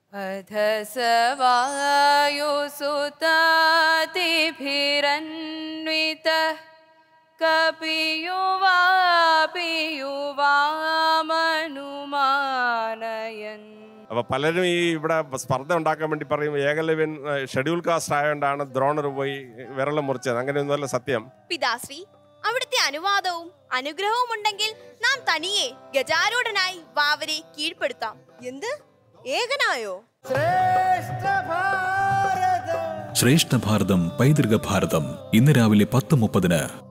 अथ स वायुसुतातिभिरन्वितः कपियुवापियुवामनुमानयन् അപ്പൊ പലരും ഈ ഇവിടെ സ്പർദ്ധ ഉണ്ടാക്കാൻ വേണ്ടി പറയും ഏകലവ്യൻ ഷെഡ്യൂൾ കാസ്റ്റ് ആയതുകൊണ്ടാണ് ദ്രോണർ പോയി വിരളം മുറിച്ചത് അങ്ങനെയൊന്നുമല്ല സത്യം പിതാശ്രീ അവിടുത്തെ അനുവാദവും അനുഗ്രഹവും ഉണ്ടെങ്കിൽ നാം തനിയെ ഗജാരൂഢനായി വാവരെ കീഴ്പ്പെടുത്താം എന്ത് ഏകനായോ ശ്രേഷ്ഠ ഭാരതം പൈതൃക ഭാരതം ഇന്ന് രാവിലെ പത്ത് മുപ്പതിന്